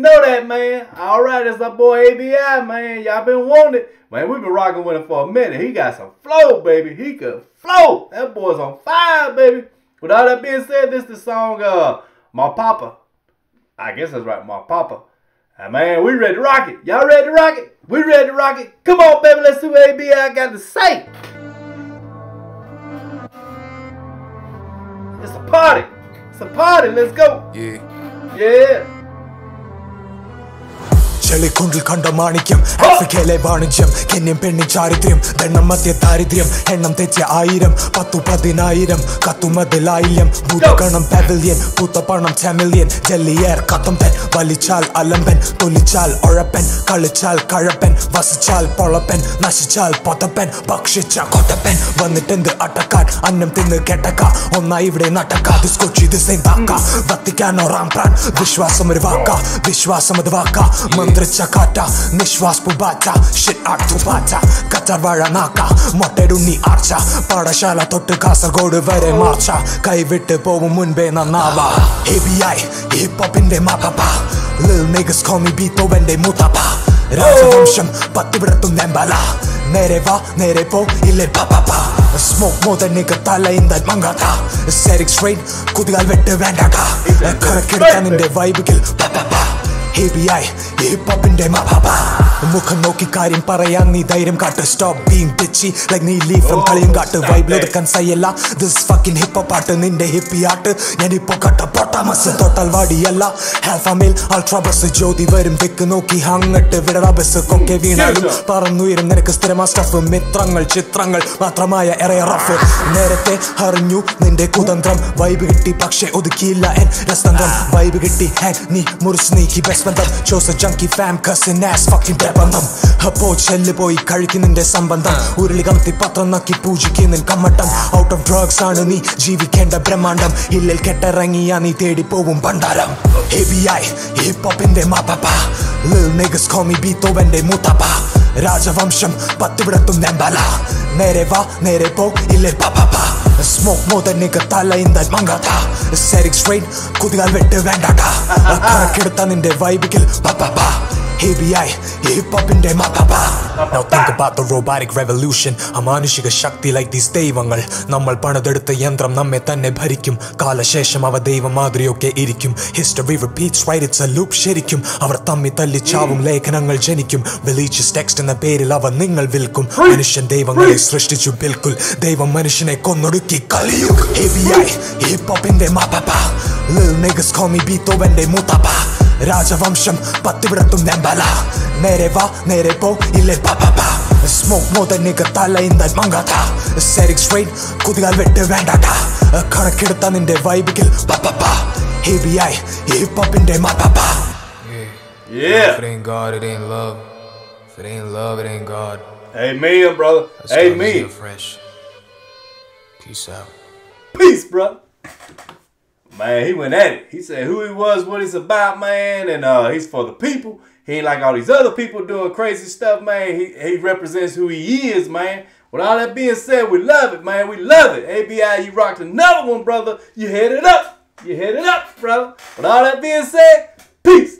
know that, man. All right, it's our boy ABI, man. Y'all been wanting it. Man, we been rocking with him for a minute. He got some flow, baby. He could flow. That boy's on fire, baby. With all that being said, this the song, uh, My Papa. I guess that's right, My Papa. And man, we ready to rock it. Y'all ready to rock it? We ready to rock it. Come on, baby. Let's see what ABI got to say. It's a party. It's a party. Let's go. Yeah. Yeah. ചെളിക്കുണ്ടിൽ കണ്ട മാണിക്യം ആഫ്രിക്കയിലെ വാണിജ്യം കെന്യം പെണ്ണി ചാരിത്ര്യം ദണ്ണം മധ്യ ദാരിദ്ര്യം എണ്ണം തെറ്റിയ ആയിരം പത്തു പതിനായിരം കത്തുമതിലായില്യം ഭൂതഗണം പവലിയൻ പൂത്തപ്പണം ചെമിലിയൻ ജെല്ലിയേർ കത്തം തെൻ വലിച്ചാൽ അലമ്പൻ തൊലിച്ചാൽ ഒഴപ്പൻ കളിച്ചാൽ കഴപ്പൻ വസിച്ചാൽ പൊളപ്പൻ നശിച്ചാൽ പൊത്തപ്പൻ ഭക്ഷിച്ച കൊത്തപ്പൻ വന്നിട്ടെന്ത് അട്ടക്കാൻ അന്നം തിന്ന് കെട്ടക്ക ഒന്നായി ഇവിടെ നട്ടക്ക ദിസ്കൊച്ചി ദിസൈൻ താക്ക വത്തിക്കാനോ റാംപ്രാൻ വിശ്വാസം ഒരു വാക്ക വിശ്വാസം അത് വാക്ക മന്ത്രിച്ച കാറ്റ നിശ്വാസ് പുബാറ്റ ഷിറ്റ് ആർട്ട് തുപാറ്റ കറ്റാർ വാഴ നാക്ക മൊട്ടടുണ്ണി ആർച്ച പാഠശാല തൊട്ട് കാസർഗോഡ് വരെ മാർച്ച കൈവിട്ട് പോവും മുൻപേ നന്നാവാ ഹെബിയായി ഹിപ് ഹോപ്പിന്റെ മാപ്പ ലിൽ നെഗസ് കോമി ബീത്തോവന്റെ മൂത്തപ്പ രാജവംശം പത്തിവിടത്തും നെമ്പല നേരെ വാ നേരെ പോ ഇല്ലേ പാപ്പാ സ്മോക്ക് മോർ ദൻ നിഗ തലയിന്ത മങ്ങാത്ത സെരിക് സ്ട്രെയിൻ കുതികാൽ വെട്ട് വേണ്ടാട്ടാ കണക്കെടുക്കാൻ നിന്റെ വൈബിൽ പാപ്പാ ഹെബിയായി ഹിപ് ഹോപ്പിന്റെ മാപ്പാ മുഖം നോക്കി കാര്യം പറയാൻ നീ ധൈര്യം കാട്ട് സ്റ്റോപ്പ് ബീങ് പിച്ചി ലൈക് നീ ലീവ് ഫ്രം കളിയും കാട്ട് വൈബിൽ ഒതുക്കാൻ സയ്യല്ല ദിസ് ഫക്കിൻ ഹിപ്പ് ഹോപ്പ് ആട്ട് നിന്റെ ഹിപ്പി ആട്ട് ഞാനിപ്പോ കട്ട പൊട്ടാമസ് തൊട്ടാൽ വാടിയല്ല ഹാൽഫ മേൽ അൾട്രാ ബസ് ജ്യോതി വരും തെക്ക് നോക്കി അങ്ങട്ട് വിടറ ബസ് കൊക്കെ വീണാലും പറന്നുയരും നിനക്ക് സ്ഥിരമാ സ്റ്റഫ് മിത്രങ്ങൾ ചിത്രങ്ങൾ മാത്രമായ എറയ റഫ് നേരത്തെ അറിഞ്ഞു നിന്റെ കുതന്ത്രം വൈബ് കിട്ടി പക്ഷെ ഒതുക്കിയില്ല എൻ രസതന്ത്രം വൈബ് കിട്ടി ഹാൻ നീ മുറിച്ച് നീക്കി ബെസ്റ്റ് ബന്ധം chose junkie fam cousin ass fucking പ്രബന്ധം അപ്പോ ചെല്ല് പോയി കഴിക്കുന്നിന്റെ സംബന്ധം ഉരുളി കമത്തി പത്രം നക്കി പൂജിക്കുന്ന കമ്മട്ടം ഔട്ട് ഓഫ് ഡ്രഗ്സ് ആണ് നീ ജീവിക്കേണ്ട ബ്രഹ്മാണ്ടം ഇല്ലിൽ കെട്ടിറങ്ങിയ നീ തേടി പോവും ഭണ്ഡാരം ഹെബിയായി ഹിപ് ഹോപ്പിന്റെ മാപ്പ ലിൽ നെഗസ് കോമി ബീത്തോവന്റെ മൂത്തപ്പ രാജവംശം പത്തിവിടത്തും നെമ്പല നേരെ വാ നേരെ പോ ഇല്ലേ പാപ്പാ സ്മോക്ക് മോർ ദൻ നിഗ തലയിന്ത മങ്ങാത്ത സെരിക് സ്ട്രെയിൻ കുതികാൽ വെട്ട് വേണ്ടാട്ടാ കണക്കെടുത്ത നിന്റെ വൈബിൽ പാപ്പാ ഹെബിയായി ഹിപ് ഹോപ്പിന്റെ മാപ്പാ Now think about the robotic revolution അമാനുഷിക ശക്തി ലൈക്ക് ദീസ് ദൈവങ്ങൾ നമ്മൾ പണിതെടുത്ത യന്ത്രം നമ്മെ തന്നെ ഭരിക്കും കാലശേഷം അവ ദൈവമാതിരിയൊക്കെ ഇരിക്കും history repeats right it's a loop ശരിക്കും അവർ തമ്മി തല്ലിച്ചാവും ലേഖനങ്ങൾ ജനിക്കും റിലീജിയസ് ടെക്സ്റ്റ് എന്ന പേരിൽ അവ നിങ്ങൾ വിൽക്കും മനുഷ്യൻ ദൈവങ്ങളെ സൃഷ്ടിച്ചു ബിൽക്കുൽ ദൈവം മനുഷ്യനെ കൊന്നൊടുക്കി കലിയും ഹെബിയായി ഹിപ് ഹോപ്പിന്റെ മാപ്പാ ലിൽ നെഗസ് കോമി ബീത്തോവന്റെ മൂത്തപ്പ രാജവംശം പത്തിവിടത്തും നെമ്പല നേരെ വാ നേരെ പോ ഇല്ലേ പാപ്പാ സ്മോക്ക് മോർ ദൻ നിഗ തലയിന്ത മങ്ങാത്ത സെരിക് സ്ട്രെയിൻ കുതികാൽ വെട്ട് വേണ്ടാട്ടാ കണക്കെടുത്ത നിന്റെ വൈബിൽ പാപ്പാ ഹെബിയായി ഹിപ് ഹോപ്പിന്റെ മാപ്പാ Yeah. If it ain't God, it ain't love. If it ain't love, it ain't God. Amen, brother. Let's go to Amen. Zia Fresh. Peace out. Peace, bro. Man, he went at it. He said who he was, what he's about, man, and uh, he's for the people. He ain't like all these other people doing crazy stuff, man. He he represents who he is, man. With all that being said, we love it, man. We love it. ABI, you rocked another one, brother. You headed up. You headed up, brother. With all that being said, peace.